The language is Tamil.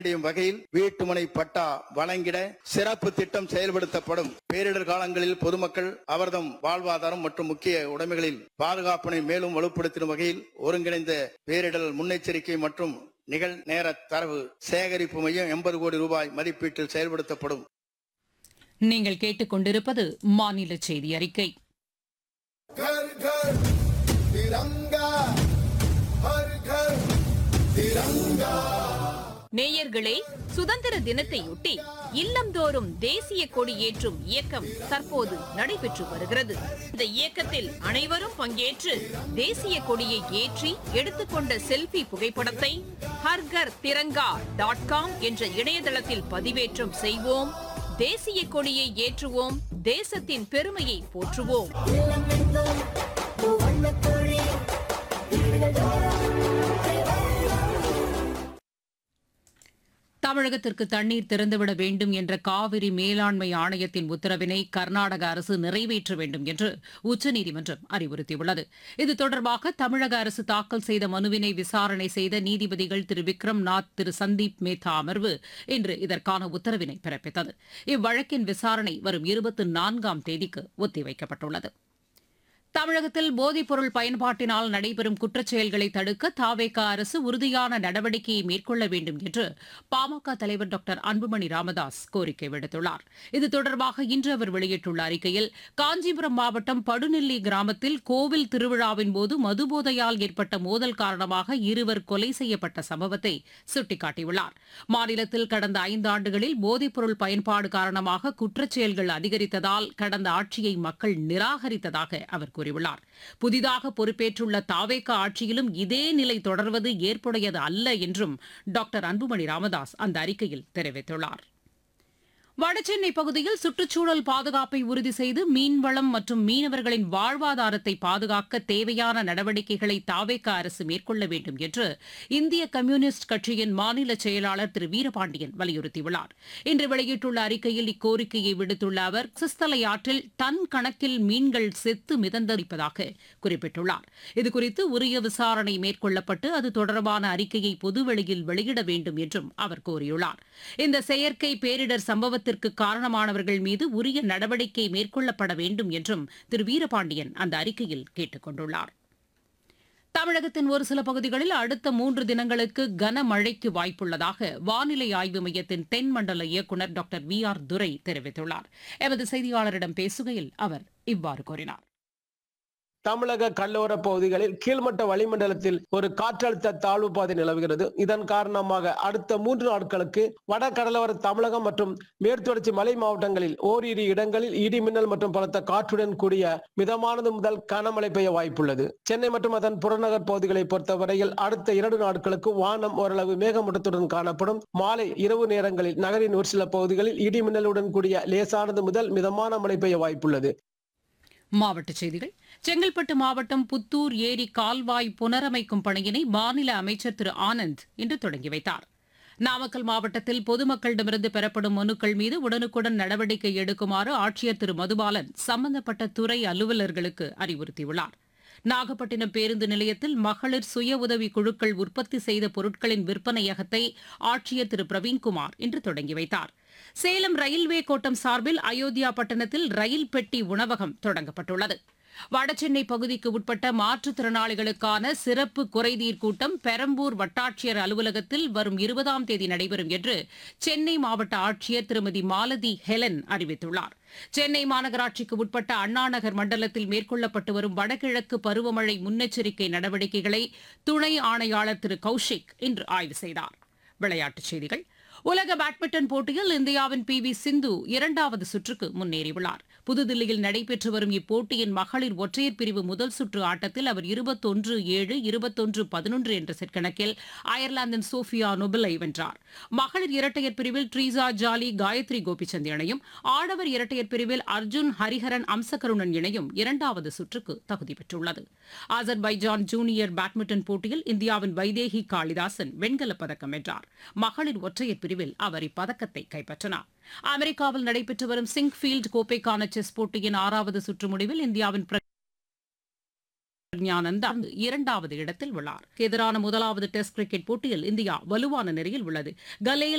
முடியும் வகையில் வீட்டுமனை பட்டா வழங்கிட சிறப்பு திட்டம் செயல்படுத்தப்படும் பேரிடர் காலங்களில் பொதுமக்கள் அவர்தம் வாழ்வாதாரம் மற்றும் முக்கிய உடைமைகளில் பாதுகாப்பினை மேலும் வலுப்படுத்தும் வகையில் ஒருங்கிணைந்த பேரிடர் முன்னெச்சரிக்கை மற்றும் நிகழ்நேர தரவு சேகரிப்பு மையம் எண்பது கோடி ரூபாய் மதிப்பீட்டில் செயல்படுத்தப்படும் நீங்கள் கேட்டுக்கொண்டிருப்பது மாநில செய்தி அறிக்கை घर घर तिरंगा हर घर तिरंगा நேயர்களே சுதந்திர தினத்தையொட்டி இல்லந்தோறும் தேசிய கொடி ஏற்றும் இயக்கம் தற்போது நடைபெற்று வருகிறது இந்த இயக்கத்தில் அனைவரும் பங்கேற்று தேசிய கொடியை ஏற்றி எடுத்துக்கொண்ட செல்ஃபி புகைப்படத்தை ஹர்கர் திரங்கா டாட் காம் என்ற இணையதளத்தில் பதிவேற்றம் செய்வோம் தேசிய கொடியை ஏற்றுவோம் தேசத்தின் பெருமையை போற்றுவோம் தமிழகத்திற்கு தண்ணீர் திறந்துவிட வேண்டும் என்ற காவிரி மேலாண்மை ஆணையத்தின் உத்தரவினை கர்நாடக அரசு நிறைவேற்ற வேண்டும் என்று உச்சநீதிமன்றம் அறிவுறுத்தியுள்ளது இது தொடர்பாக தமிழக அரசு தாக்கல் செய்த மனுவினை விசாரணை செய்த நீதிபதிகள் திரு விக்ரம் நாத் திரு சந்தீப் மேத்தா அமர்வு இன்று இதற்கான உத்தரவினை பிறப்பித்தது இவ்வழக்கின் விசாரணை வரும் இருபத்தி நான்காம் தேதிக்கு ஒத்திவைக்கப்பட்டுள்ளது தமிழகத்தில் போதைப்பொருள் பயன்பாட்டினால் நடைபெறும் குற்றச்செயல்களை தடுக்க தாவேக அரசு உறுதியான நடவடிக்கையை மேற்கொள்ள வேண்டும் என்று பாமக தலைவர் டாக்டர் அன்புமணி ராமதாஸ் கோரிக்கை விடுத்துள்ளார் இது தொடர்பாக இன்று அவர் வெளியிட்டுள்ள அறிக்கையில் காஞ்சிபுரம் மாவட்டம் படுநெல்லி கிராமத்தில் கோவில் திருவிழாவின் போது மதுபோதையால் ஏற்பட்ட மோதல் காரணமாக இருவர் கொலை செய்யப்பட்ட சம்பவத்தை சுட்டிக்காட்டியுள்ளார் மாநிலத்தில் கடந்த ஐந்தாண்டுகளில் போதைப்பொருள் பயன்பாடு காரணமாக குற்றச்செயல்கள் அதிகரித்ததால் கடந்த ஆட்சியை மக்கள் நிராகரித்ததாக அவர் கூறியுள்ளார் புதிதாக பொறுப்பேற்றுள்ள தாவேக ஆட்சியிலும் இதே நிலை தொடர்வது ஏற்புடையது அல்ல என்றும் டாக்டர் அன்புமணி ராமதாஸ் அந்த அறிக்கையில் தெரிவித்துள்ளார் வடசென்னை பகுதியில் சுற்றுச்சூழல் பாதுகாப்பை உறுதி செய்து மீன்வளம் மற்றும் மீனவர்களின் வாழ்வாதாரத்தை பாதுகாக்க தேவையான நடவடிக்கைகளை தாவேக அரசு மேற்கொள்ள வேண்டும் என்று இந்திய கம்யூனிஸ்ட் கட்சியின் மாநில செயலாளர் திரு வீரபாண்டியன் வலியுறுத்தியுள்ளார் இன்று வெளியிட்டுள்ள அறிக்கையில் இக்கோரிக்கையை விடுத்துள்ள அவர் சிஸ்தலை ஆற்றில் டன் கணக்கில் மீன்கள் செத்து மிதந்தளிப்பதாக குறிப்பிட்டுள்ளார் இதுகுறித்து உரிய விசாரணை மேற்கொள்ளப்பட்டு அது தொடர்பான அறிக்கையை பொதுவெளியில் வெளியிட வேண்டும் என்றும் அவர் கோரியுள்ளார் இந்த செயற்கை பேரிடர் சம்பவத்திற்கு காரணமானவர்கள் மீது உரிய நடவடிக்கை மேற்கொள்ளப்பட வேண்டும் என்றும் திரு வீரபாண்டியன் அந்த அறிக்கையில் கேட்டுக் கொண்டுள்ளார் தமிழகத்தின் ஒரு சில பகுதிகளில் அடுத்த மூன்று தினங்களுக்கு கனமழைக்கு வாய்ப்புள்ளதாக வானிலை ஆய்வு மையத்தின் தென்மண்டல இயக்குநர் டாக்டர் வி ஆர் துரை தெரிவித்துள்ளார் எமது செய்தியாளரிடம் பேசுகையில் அவர் இவ்வாறு கூறினார் தமிழக கடலோர பகுதிகளில் கீழ்மட்ட வளிமண்டலத்தில் ஒரு காற்றழுத்த தாழ்வு பாதை நிலவுகிறது இதன் காரணமாக அடுத்த மூன்று நாட்களுக்கு வட கடலோர தமிழகம் மற்றும் மேற்குத்தொடர்ச்சி மலை மாவட்டங்களில் ஓரிரு இடங்களில் இடி மின்னல் மற்றும் பலத்த காற்றுடன் கூடிய மிதமானது முதல் கனமழை பெய்ய வாய்ப்புள்ளது சென்னை மற்றும் அதன் புறநகர் பகுதிகளை பொறுத்தவரையில் அடுத்த இரண்டு நாட்களுக்கு வானம் ஓரளவு மேகமூட்டத்துடன் காணப்படும் மாலை இரவு நேரங்களில் நகரின் ஒரு சில பகுதிகளில் இடி மின்னலுடன் கூடிய லேசானது முதல் மிதமான மழை பெய்ய வாய்ப்புள்ளது மாவட்டச் செய்திகள் செங்கல்பட்டு மாவட்டம் புத்தூர் ஏரி கால்வாய் புனரமைக்கும் பணியினை மாநில அமைச்சர் திரு ஆனந்த் இன்று தொடங்கி வைத்தார் நாமக்கல் மாவட்டத்தில் பொதுமக்களிடமிருந்து பெறப்படும் மனுக்கள் மீது உடனுக்குடன் நடவடிக்கை எடுக்குமாறு ஆட்சியர் திரு மதுபாலன் சம்பந்தப்பட்ட துறை அலுவலர்களுக்கு அறிவுறுத்தியுள்ளார் நாகப்பட்டினம் பேருந்து நிலையத்தில் மகளிர் சுய உதவி குழுக்கள் உற்பத்தி செய்த பொருட்களின் விற்பனையகத்தை ஆட்சியர் திரு பிரவீன்குமார் இன்று தொடங்கி வைத்தார் சேலம் ரயில்வே கோட்டம் சார்பில் அயோத்தியா பட்டணத்தில் ரயில் பெட்டி உணவகம் தொடங்கப்பட்டுள்ளது வடசென்னை பகுதிக்கு உட்பட்ட மாற்றுத்திறனாளிகளுக்கான சிறப்பு குறைதீர் கூட்டம் பெரம்பூர் வட்டாட்சியர் அலுவலகத்தில் வரும் இருபதாம் தேதி நடைபெறும் என்று சென்னை மாவட்ட ஆட்சியர் திருமதி மாலதி ஹெலன் அறிவித்துள்ளார் சென்னை மாநகராட்சிக்கு உட்பட்ட அண்ணாநகர் மண்டலத்தில் மேற்கொள்ளப்பட்டு வரும் வடகிழக்கு பருவமழை முன்னெச்சரிக்கை நடவடிக்கைகளை துணை ஆணையாளர் திரு கௌஷிக் இன்று ஆய்வு செய்தார் விளையாட்டுச் செய்திகள் உலக பேட்மிண்டன் போட்டியில் இந்தியாவின் பி வி சிந்து இரண்டாவது சுற்றுக்கு முன்னேறியுள்ளார் புதுதில்லியில் நடைபெற்று வரும் இப்போட்டியின் மகளிர் ஒற்றையர் பிரிவு முதல் சுற்று ஆட்டத்தில் அவர் இருபத்தொன்று ஏழு இருபத்தொன்று பதினொன்று என்ற செட் கணக்கில் அயர்லாந்தின் சோஃபியா நொபலை வென்றார் மகளிர் இரட்டையர் பிரிவில் ட்ரீசா ஜாலி காயத்ரி கோபிச்சந்த் இணையும் ஆடவர் இரட்டையர் பிரிவில் அர்ஜுன் ஹரிஹரன் அம்சகருணன் இணையும் இரண்டாவது சுற்றுக்கு தகுதி பெற்றுள்ளது அசர்பைஜான் ஜூனியர் பேட்மிண்டன் போட்டியில் இந்தியாவின் வைதேகி காளிதாசன் வெண்கலப் பதக்கம் வென்றார் மகளிர் ஒற்றையர் பிரிவில் அவர் இப்பதக்கத்தை கைப்பற்றினார் அமெரிக்காவில் நடைபெற்று வரும் சிங்ஃபீல்டு கோப்பைக்கான செஸ் போட்டியின் ஆறாவது சுற்று முடிவில் இந்தியாவின் பிர- பிரக்ஞானந்தா இரண்டாவது இடத்தில் உள்ளார் எதிரான முதலாவது டெஸ்ட் கிரிக்கெட் போட்டியில் இந்தியா வலுவான நிலையில் உள்ளது கலேயில்